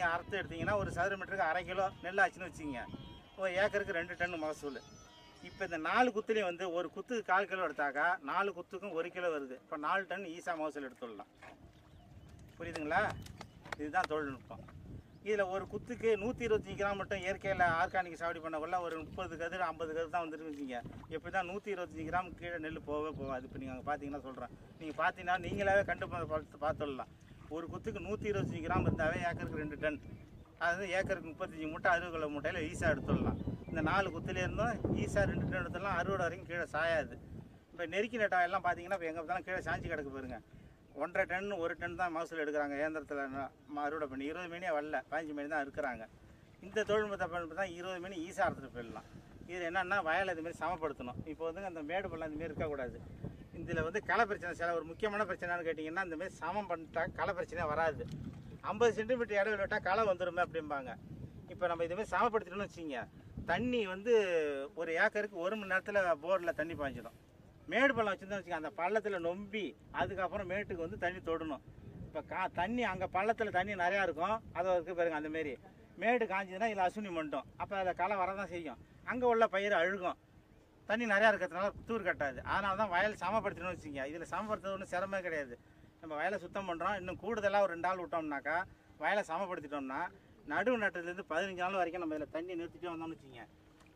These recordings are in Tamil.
நீங்கள் அறுத்து எடுத்தீங்கன்னா ஒரு சதுர மீட்டருக்கு அரை கிலோ நெல் ஆச்சுன்னு வச்சுங்க ஒரு ஏக்கருக்கு ரெண்டு டன் மகசூல் இப்போ இந்த நாலு குத்துலேயும் வந்து ஒரு குத்துக்கு கால் கிலோ எடுத்தாக்கா நாலு குத்துக்கும் ஒரு கிலோ வருது இப்போ நாலு டன் ஈஸா மகசூல் எடுத்துடலாம் புரியுதுங்களா இதுதான் தொழில்நுட்பம் இதில் ஒரு குத்துக்கு நூற்றி இருபத்தஞ்சி கிராம் மட்டும் இயற்கையில் ஆர்கானிக் சாவடி பண்ணக்குள்ள ஒரு முப்பது கதிர் ஐம்பது கதிர் தான் வந்துருந்துச்சிங்க எப்படி தான் நூற்றி இருபத்தஞ்சி கிராம் கீழே நெல் போகவே போகாது இப்போ நீங்கள் அங்கே பார்த்தீங்கன்னா சொல்கிறேன் நீங்கள் பார்த்தீங்கன்னா நீங்களாவே கண்டு பா- பார்த்து பார்த்துடலாம் ஒரு குத்துக்கு நூற்றி இருபத்தஞ்சி கிராம் இருந்தாவே ஏக்கருக்கு ரெண்டு டன் அது ஏக்கருக்கு முப்பத்தஞ்சு மூட்டை அறுபது கிலோ மூட்டையில் ஈஸியாக எடுத்துடலாம் இந்த நாலு குத்துலேருந்தும் ஈஸியாக ரெண்டு டன் எடுத்துடலாம் அறுவடை வரைக்கும் கீழே சாயாது இப்போ நெருக்கி நட்டா எல்லாம் பார்த்தீங்கன்னா இப்போ எங்கே பார்த்தாலும் கீழே சாஞ்சி கிடக்கு பாருங்க ஒன்றரை டன் ஒரு டன் தான் மகசூல் எடுக்கிறாங்க இயந்திரத்தில் அறுவடை பண்ணி இருபது மணியே வரல பதினஞ்சு மணி தான் இருக்கிறாங்க இந்த தொழில்நுட்பத்தை பயன்படுத்தி தான் இருபது மணி ஈஸியாக அறுத்துட்டு போயிடலாம் இது என்னன்னா வயலை இதுமாரி சமப்படுத்தணும் இப்போ வந்து அந்த மேடு பள்ளம் இந்த மாரி இருக்கக்கூடாது இதில் வந்து களை பிரச்சனை சில ஒரு முக்கியமான பிரச்சனைன்னு கேட்டிங்கன்னா இந்த மாதிரி சமம் பண்ணிட்டா களை பிரச்சனை வராது ஐம்பது சென்டிமீட்டர் இடைவெளி விட்டால் களை வந்துருமே அப்படிம்பாங்க இப்போ நம்ம இதுமாரி சமப்படுத்திட்டோம்னு வச்சுங்க தண்ணி வந்து ஒரு ஏக்கருக்கு ஒரு மணி நேரத்தில் போரில் தண்ணி பாய்ஞ்சிடும் மேடு பள்ளம் வச்சுருந்தோம் வச்சுங்க அந்த பள்ளத்தில் நொம்பி அதுக்கப்புறம் மேட்டுக்கு வந்து தண்ணி தொடணும் இப்போ கா தண்ணி அங்கே பள்ளத்தில் தண்ணி நிறையா இருக்கும் அது இருக்கு பாருங்க அந்த மாரி மேடு காஞ்சதுன்னா இதில் அசுனி மண்டும் அப்போ அதில் களை வரதான் செய்யும் அங்கே உள்ள பயிர் அழுகும் தண்ணி நிறையா இருக்கிறதுனால தூர் கட்டாது அதனால தான் வயல் சமப்படுத்தணும்னு வச்சுங்க இதில் சமப்படுத்துறது ஒன்றும் சிரமமே கிடையாது நம்ம வயலை சுத்தம் பண்ணுறோம் இன்னும் கூடுதலாக ஒரு ரெண்டு நாள் விட்டோம்னாக்கா வயலை சமப்படுத்திட்டோம்னா நடுவு நட்டுலேருந்து பதினஞ்சு நாள் வரைக்கும் நம்ம இதில் தண்ணி நிறுத்திட்டே வந்தோம்னு வச்சுங்க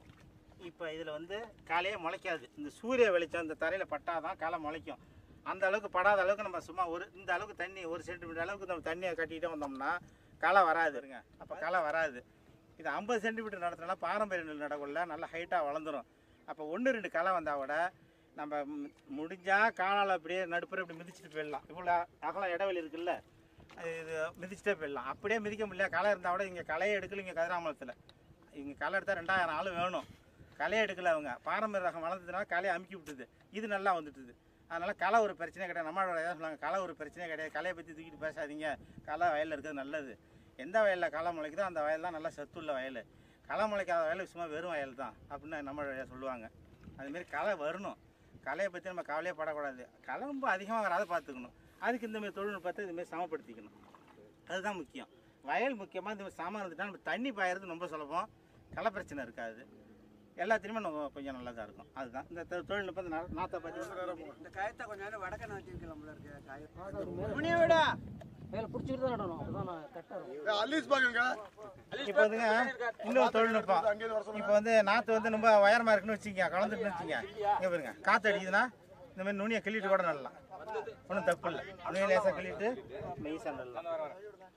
இப்போ இதில் வந்து காலையே முளைக்காது இந்த சூரிய வெளிச்சம் இந்த தரையில் பட்டாதான் களை முளைக்கும் அந்த அளவுக்கு படாத அளவுக்கு நம்ம சும்மா ஒரு இந்த அளவுக்கு தண்ணி ஒரு சென்டிமீட்டர் அளவுக்கு நம்ம தண்ணியை கட்டிக்கிட்டே வந்தோம்னா களை வராதுங்க அப்போ களை வராது இது ஐம்பது சென்டிமீட்டர் நடத்தினா பாரம்பரிய நெல் நடக்குள்ள நல்லா ஹைட்டாக வளர்ந்துரும் அப்போ ஒன்று ரெண்டு களை வந்தால் கூட நம்ம ம்- முடிஞ்சா காலால் அப்படியே நடுப்புற இப்படி மிதிச்சிட்டு போயிடலாம் இவ்வளோ அகலம் இடைவெளி இருக்குல்ல இது மிதிச்சிட்டே போயிடலாம் அப்படியே மிதிக்க முடியல களை இருந்தால் கூட இங்கே களையே எடுக்கல இங்கே கதிராமலத்தில் இங்கே களை எடுத்தால் ரெண்டாயிரம் ஆள் வேணும் களையை எடுக்கல அவங்க பாரம்பரிய ரகம் வளர்ந்ததுனால களையை அமுக்கி விட்டுது இது நல்லா வந்துட்டுது அதனால களை ஒரு பிரச்சனை கிடையாது நம்மளோட ஏதாவது சொல்லுவாங்க களை ஒரு பிரச்சனை கிடையாது களையை பற்றி தூக்கிட்டு பேசாதீங்க களை வயலில் இருக்கிறது நல்லது எந்த வயலில் களை முளைக்குதோ அந்த வயல் தான் நல்லா சத்துள்ள வயல் களை முளைக்காத வயல் சும்மா வெறும் வயல் தான் அப்படின்னு நம்ம சொல்லுவாங்க அதுமாரி களை வரணும் களையை பற்றி நம்ம கவலையே படக்கூடாது களை ரொம்ப அதிகமாக வராத பார்த்துக்கணும் அதுக்கு இந்த மாதிரி தொழில்நுட்பத்தை இதுமாரி சமப்படுத்திக்கணும் அதுதான் முக்கியம் வயல் முக்கியமாக இந்த மாதிரி சமம் இருந்துட்டா நம்ம தண்ணி பாயறது ரொம்ப சுலபம் களை பிரச்சனை இருக்காது எல்லாத்துலேயுமே நம்ம கொஞ்சம் நல்லா தான் இருக்கும் அதுதான் இந்த தொ- தொழில்நுட்பம் இந்த நா- நாத்தை பார்த்தீங்கன்னா இந்த கயத்தை கொஞ்ச நேரம் வடக்க நகர்த்திருக்கலாம்ல இருக்கு காயம் வேலை பிடிச்சிட்டு தான் நடணும் அப்பதான் நான் கரெக்டாக இருக்கும் அட்லீஸ்ட் பாக்குங்க இப்போ வந்துங்க இன்னொரு தொழில்நுட்பம் இப்போ வந்து நாற்று வந்து ரொம்ப உயரமா இருக்குன்னு வச்சுக்கோங்க கலந்துட்டுன்னு வச்சுங்க இங்கே பாருங்க காற்று அடிக்குதுன்னா இந்த மாதிரி நுனியை கிள்ளிட்டு கூட நடலாம் ஒன்றும் தப்பு இல்லை நுனியை லேசாக கிள்ளிட்டு மெய்ஸாக நடலாம்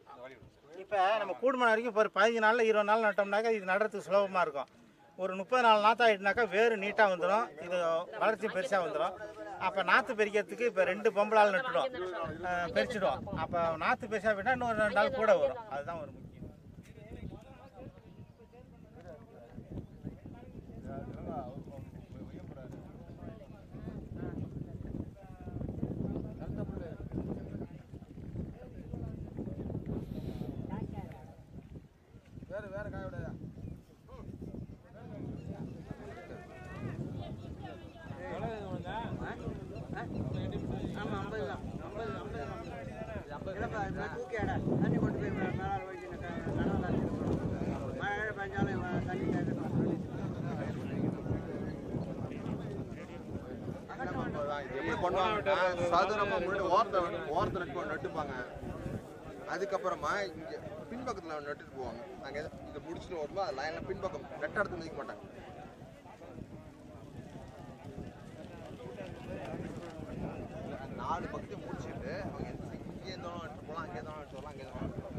இப்போ நம்ம கூடுமான வரைக்கும் இப்போ ஒரு பதினஞ்சு நாளில் இருபது நாள் நட்டோம்னாக்கா இது நடுறதுக்கு சுலபமாக இருக்கும் ஒரு முப்பது நாள் நாற்று ஆகிட்டுனாக்கா வேறு நீட்டாக வந்துடும் இது வளர்ச்சி பெருசாக வந்துடும் அப்போ நாற்று பறிக்கிறதுக்கு இப்போ ரெண்டு பொம்பளால் நட்டுடும் அஹ், பறிச்சிடும் அப்போ நாற்று பெருசாக போயிட்டா இன்னொரு ரெண்டு நாள் கூட வரும் அதுதான் ஒரு முக்கியம் வேற வேற காய விடாதா ஆமா ஐம்பது தான் ஐம்பது ஐம்பது இல்லைப்பா இந்த தூக்கி அடை தண்ணி கொண்டு போய் மே- மேலால வச்சு இந்த க- கனவுல அடிச்சுட்டு போகணும். மழை பெஞ்சாலும் வ- தண்ணி தேக்கணும் இது எப்படி பண்ணுவாங்கன்னா சதுரமா முன்னாடி ஓரத்தை ஓரத்தை நட்டு நட்டுப்பாங்க அதுக்கப்புறமா இங்க பின்பக்கத்துல நட்டுட்டு போவாங்க நாங்க எதை- இதை முடிச்சுட்டு வரும்போது லைன்ல பின்பக்கம் நெட்ட இடத்துல மிதிக்க மாட்டாங்க நாலு பக்கத்தையும் முடிச்சுட்டு அவங்க எந்த- இங்கே இருந்தாலும் எடுத்து போகலாம் அங்கே இருந்தாலும் எடுத்து போகலாம் அங்கே இருந்தாலும் எடுத்து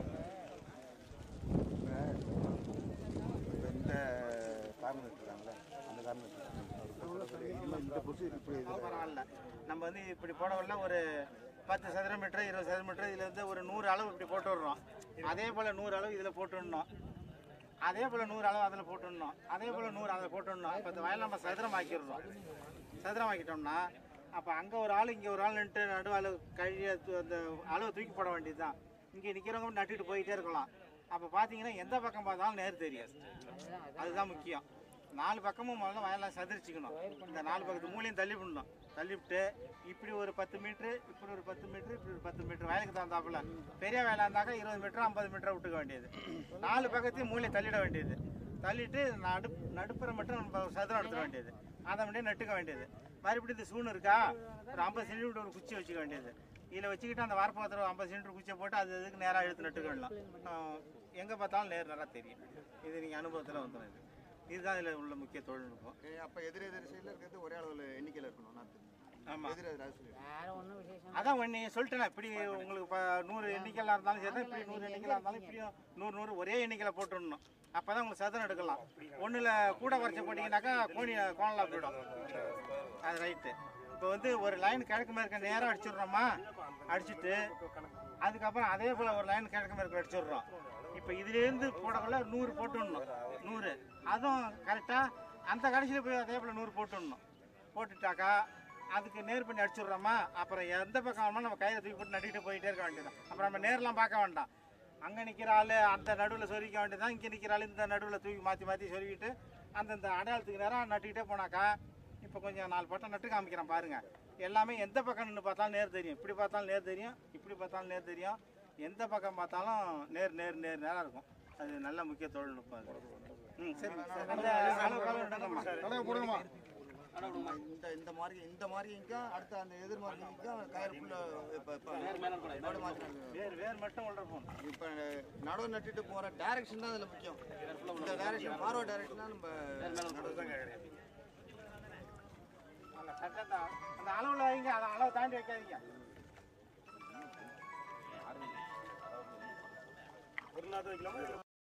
போகலாம். இந்த காரணம் இருக்கிறாங்களே அந்த காரணம் இந்த புதுசு இப்படி பரவாயில்ல நம்ம வந்து இப்படி போடவில்ல ஒரு பத்து சதுர மீட்டர் இருபது சதுர மீட்டர் இதில் வந்து ஒரு நூறு அளவு இப்படி போட்டு விடுறோம் அதே போல் நூறு அளவு இதில் போட்டுடணும் அதே போல் நூறு அளவு அதில் போட்டுடணும் அதே போல் நூறு அதில் போட்டுடணும் இப்போ இந்த வயல் நம்ம சதுரமாக்கிடுறோம் சதுரமாக்கிட்டோம்னா அப்போ அங்கே ஒரு ஆள் இங்கே ஒரு ஆள் நின்று நடு அளவு கழிய அந்த அளவு தூக்கி போட வேண்டியது தான் இங்கே நிற்கிறவங்க நட்டுட்டு போயிட்டே இருக்கலாம் அப்போ பார்த்தீங்கன்னா எந்த பக்கம் பார்த்தாலும் நேர் தெரியும் அதுதான் முக்கியம் நாலு பக்கமும் முதல்ல வயலாம் சதுரிச்சுக்கணும் இந்த நாலு பக்கத்து மூலையும் தள்ளி விடணும் தள்ளிவிட்டு இப்படி ஒரு பத்து மீட்ரு இப்படி ஒரு பத்து மீட்ரு இப்படி ஒரு பத்து மீட்ரு வயலுக்கு தகுந்தாப்புல பெரிய வயலாக இருந்தாக்கா இருபது மீட்டர் ஐம்பது மீட்டர் விட்டுக்க வேண்டியது நாலு பக்கத்தையும் மூலையை தள்ளிட வேண்டியது தள்ளிட்டு நடு நடுப்புற மட்டும் நம்ம சதுரம் எடுத்துட வேண்டியது அதை மட்டும் நட்டுக்க வேண்டியது மறுபடியும் இந்த சூண் இருக்கா ஒரு ஐம்பது சென்டிமீட்டர் ஒரு குச்சி வச்சுக்க வேண்டியது இதில் வச்சுக்கிட்டு அந்த வாரப்பக்கத்தில் ஐம்பது சென்டிமீட்டர் குச்சியை போட்டு அது இதுக்கு நேராக இழுத்து நட்டுக்க வேண்டாம் எங்கே பார்த்தாலும் நேர் நேராக தெரியும் இது நீங்கள் அனுபவத்தில் வந்துடும் இது இதுதான் இதில் உள்ள முக்கிய தொழில்நுட்பம் அப்ப எதிர் எதிர் சைடுல இருக்கிறது ஒரே அளவுல எண்ணிக்கையில இருக்கணும் நாத்து ஆமாம் எதிர் எதிர் அது சொல்லி வேற ஒன்றும் விசேஷம் அதான் ஒன்று சொல்லிட்டேன் இப்படி உங்களுக்கு இப்போ நூறு எண்ணிக்கையில் இருந்தாலும் சரி தான் இப்படி நூறு எண்ணிக்கையில் இருந்தாலும் இப்படியும் நூறு நூறு ஒரே எண்ணிக்கையில் போட்டுடணும் அப்போ தான் உங்களுக்கு சதுரம் எடுக்கலாம் ஒன்றில் கூட குறைச்சி போட்டிங்கனாக்கா கோணி கோணலாக போயிடும் அது ரைட்டு இப்போ வந்து ஒரு லைன் கிழக்கு மேற்க நேராக அடிச்சிடுறோமா அடிச்சுட்டு அதுக்கப்புறம் அதே போல் ஒரு லைன் கிழக்கு மேற்கு அடிச்சிடுறோம் இப்போ இதுலேருந்து போடக்குள்ள நூறு போட்டுடணும் நூறு அதுவும் கரெக்டாக அந்த கடைசியில் போய் அதே போல் நூறு போட்டுடணும் போட்டுட்டாக்கா அதுக்கு நேர் பண்ணி அடிச்சிடுறோமா அப்புறம் எந்த பக்கம் வேணுமோ நம்ம கையில் தூக்கி போட்டு நட்டிட்டு போயிட்டே இருக்க வேண்டியது அப்புறம் நம்ம நேர்லாம் பார்க்க வேண்டாம் அங்கே நிற்கிற ஆள் அந்த நடுவில் சொருவிக்க வேண்டியதான் இங்கே நிற்கிற ஆள் இந்த நடுவில் தூக்கி மாற்றி மாற்றி சொருவிட்டு அந்தந்த அடையாளத்துக்கு நேரம் நட்டுக்கிட்டே போனாக்கா இப்போ கொஞ்சம் நாலு பட்டம் நட்டு காமிக்கிறேன் பாருங்க எல்லாமே எந்த பக்கம் நின்று பார்த்தாலும் நேர் தெரியும் இப்படி பார்த்தாலும் நேர் தெரியும் இப்படி பார்த்தாலும் நேர் தெரியும் எந்த பக்கம் பார்த்தாலும் நேர் நேர் நேர் நேராக இருக்கும் அது நல்ல முக்கிய தொழில்நுட்பம் அது ம் சரி அந்த அளவு காலம் எடுங்கம்மா இந்த இந்த மாதிரி இந்த மாதிரிக்கும் அடுத்த அந்த எதிர் மாதிரிக்கும் கயிறு ஃபுல்லா இப்ப இப்ப நடு மாத்தினாங்க வேர் வேர் மட்டும் உள்ள போகணும் இப்ப நடுவு நட்டுட்டு போற டைரக்ஷன் தான் அதுல முக்கியம் இந்த டைரக்ஷன் ஃபார்வர்ட் டைரக்ஷன் தான் நம்ம நடுவு அந்த கரெக்டாக அந்த அளவில் வைங்க அதை அளவு தாண்டி வைக்காதீங்க ஒரு நாட்டு வைக்கலாமா